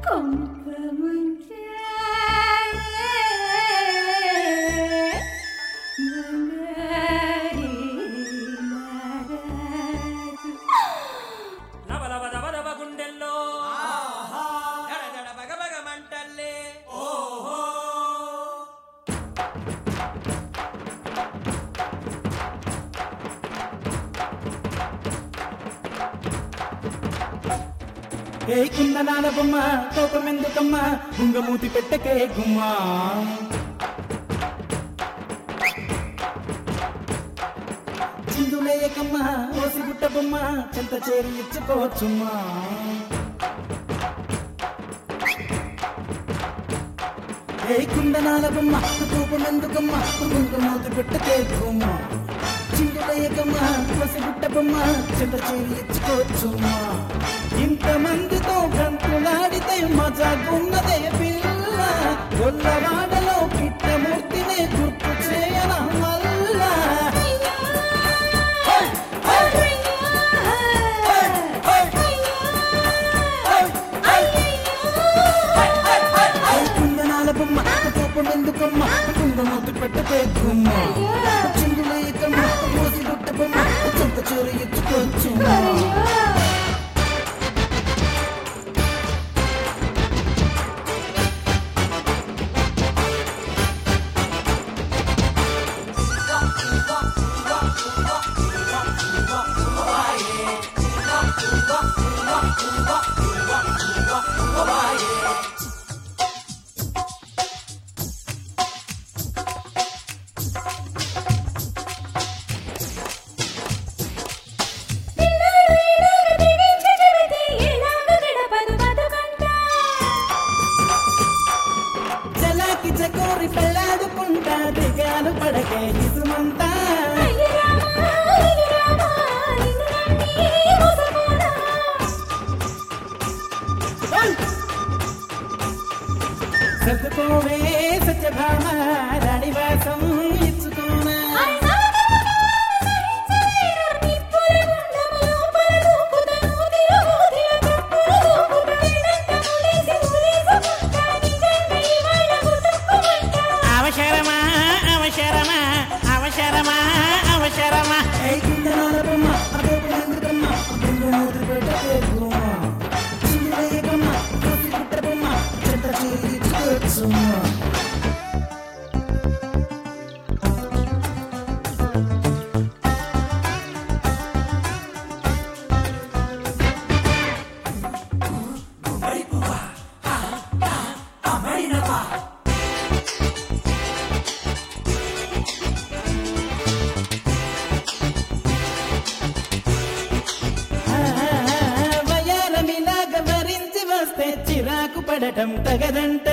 కొంపముంచే బంగారి మహారాజు. లవ లవ దవ దవ గుండెల్లో దడ దడ బగ బగ మంటల్లే ఓహో ఏ కుందనాల బొమ్మ కోపమెందుకమ్మ గుంగమూతి పెట్టకే గుమ్మా చిందులేయకమ్మ ఓసి గుట్ట బొమ్మ చెంత చేరి ఇచ్చుకోవచ్చుమ్మా ఏ కుందనాల బొమ్మ కోపమెందుకమ్మ గుంగమూతి పెట్టకే గుమ్మా చిందులేయకమ్మ ఓసి గుట్ట బొమ్మ చెంత చేరి ఇచ్చుకోవచ్చుమ్మా ఇంతమందితో గంతులాడితే మజాగున్నదే పిల్ల గొల్లవాడలో పిట్టమూర్తినే గుర్తు చేయన మల్లా కుందనాల బొమ్మ కోపం ఎందుకమ్మ కుందమూతి పెట్టతే గుమ్మ చిందులేయకమ్మ మోసి గుట్ట బొమ్మ చెంత చోరు ఎత్తుకోవచ్చుమ్మా పిల్లాడు ఈనాడు పీడించి చెబితే ఎలాగ గడపదు బతుకంట? చలాకి చకోరి పెళ్ళాడుకుంటా దిగాలు పడకే ఇసుమంతా అయ్య రామా, అయ్య రామా, నిన్ను నమ్మి మోసపోనా? సర్దుకోవే సత్యభామ రాణివాసం ఇచ్చుకోనా అవసరమా అవసరమా అవసరమా అవసరమా ఏ కుందనాల బొమ్మ అదొక ఎందుకమ్మ గుండెమూతి పెట్టకే గుమ్మ చిందులేయకమ్మ కోసి గుట్ట బొమ్మ చెత్త చేరి ఇచ్చుకోవచ్చుమ్మా వయారమిలాగ వరించి వస్తే చిరాకు పడటం తగదంట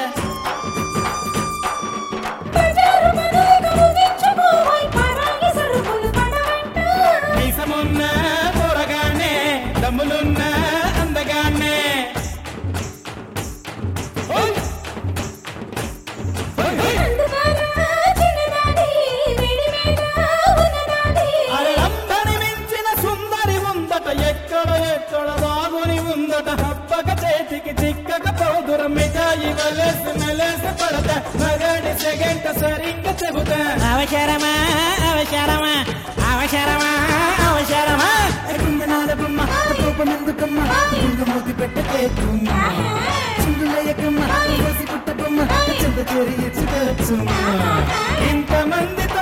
మీసమున్న త్వరగానే దమ్ములున్న అందగానే ఓయ్! ఓయ్, ఓయ్! అరే అంతని మించిన సుందరి ఉందట ఎక్కడ ఎక్కడ బాగుని ఉందట హప్పక చేతికి చిక్కక పోదుర మిఠాయి వలసి మెలసి పడత మగడి సెగంట సరిగ్గా చెబుతా అవసరమా అవసరమా అవసరమా అవసరమా కుందనాల బొమ్మ కోపం ఎందుకమ్మ కుంగమూతి పెట్టకే గుమ్మ చిందులేయకమ్మ కోసి పుట్ట బొమ్మ చెంత చేరి ఇచ్చుకోవచ్చుమ్మ ఇంతమంది